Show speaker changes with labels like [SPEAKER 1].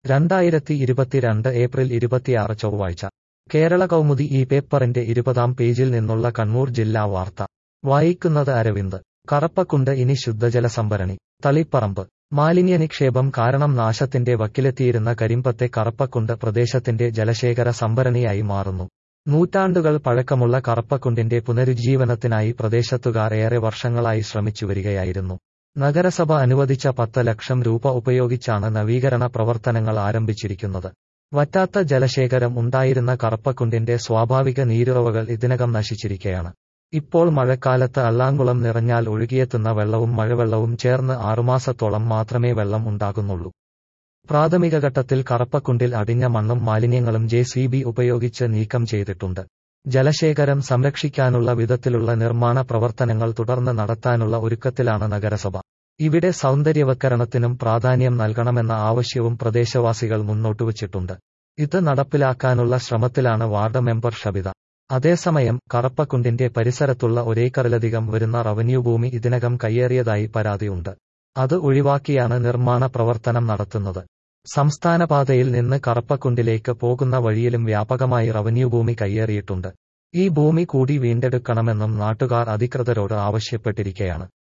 [SPEAKER 1] രണ്ടായിരത്തി ഇരുപത്തിരണ്ട് ഏപ്രിൽ ഇരുപത്തിയാറ് ചൊവ്വാഴ്ച കേരള കൗമുദി ഈ പേപ്പറിന്റെ ഇരുപതാം പേജിൽ നിന്നുള്ള കണ്ണൂർ ജില്ലാ വാർത്ത വായിക്കുന്നത് അരവിന്ദ് കറപ്പക്കുണ്ട് ഇനി ശുദ്ധജല സംഭരണി തളിപ്പറമ്പ് മാലിന്യ നിക്ഷേപം കാരണം നാശത്തിന്റെ വക്കിലെത്തിയിരുന്ന കരിമ്പത്തെ കറപ്പക്കുണ്ട് പ്രദേശത്തിന്റെ ജലശേഖര സംഭരണിയായി മാറുന്നു നൂറ്റാണ്ടുകൾ പഴക്കമുള്ള കറപ്പക്കുണ്ടിന്റെ പുനരുജ്ജീവനത്തിനായി പ്രദേശത്തുകാർ ഏറെ വർഷങ്ങളായി ശ്രമിച്ചുവരികയായിരുന്നു നഗരസഭ അനുവദിച്ച പത്ത് ലക്ഷം രൂപ ഉപയോഗിച്ചാണ് നവീകരണ പ്രവർത്തനങ്ങൾ ആരംഭിച്ചിരിക്കുന്നത് വറ്റാത്ത ജലശേഖരം ഉണ്ടായിരുന്ന കറപ്പക്കുണ്ടിന്റെ സ്വാഭാവിക നീരുറവകൾ ഇതിനകം നശിച്ചിരിക്കയാണ് ഇപ്പോൾ മഴക്കാലത്ത് അള്ളാങ്കുളം നിറഞ്ഞാൽ ഒഴുകിയെത്തുന്ന വെള്ളവും മഴവെള്ളവും ചേർന്ന് ആറുമാസത്തോളം മാത്രമേ വെള്ളം ഉണ്ടാകുന്നുള്ളൂ പ്രാഥമിക ഘട്ടത്തിൽ കറപ്പക്കുണ്ടിൽ അടിഞ്ഞ മണ്ണും മാലിന്യങ്ങളും ജെ സി ബി ഉപയോഗിച്ച് നീക്കം ചെയ്തിട്ടുണ്ട് ജലശേഖരം സംരക്ഷിക്കാനുള്ള വിധത്തിലുള്ള നിർമ്മാണ പ്രവർത്തനങ്ങൾ തുടർന്ന് നടത്താനുള്ള ഒരുക്കത്തിലാണ് നഗരസഭ ഇവിടെ സൗന്ദര്യവൽക്കരണത്തിനും പ്രാധാന്യം നൽകണമെന്ന ആവശ്യവും പ്രദേശവാസികൾ മുന്നോട്ടുവച്ചിട്ടുണ്ട് ഇത് നടപ്പിലാക്കാനുള്ള ശ്രമത്തിലാണ് വാർഡ് മെമ്പർ ഷബിത അതേസമയം കറപ്പക്കുണ്ടിന്റെ പരിസരത്തുള്ള ഒരേക്കറിലധികം വരുന്ന റവന്യൂ ഭൂമി ഇതിനകം കയ്യേറിയതായി പരാതിയുണ്ട് അത് ഒഴിവാക്കിയാണ് നിർമ്മാണ പ്രവർത്തനം നടത്തുന്നത് സംസ്ഥാന പാതയിൽ നിന്ന് കറപ്പക്കുണ്ടിലേക്ക് പോകുന്ന വഴിയിലും വ്യാപകമായി റവന്യൂ ഭൂമി കയ്യേറിയിട്ടുണ്ട് ഈ ഭൂമി കൂടി വീണ്ടെടുക്കണമെന്നും നാട്ടുകാർ അധികൃതരോട് ആവശ്യപ്പെട്ടിരിക്കയാണ്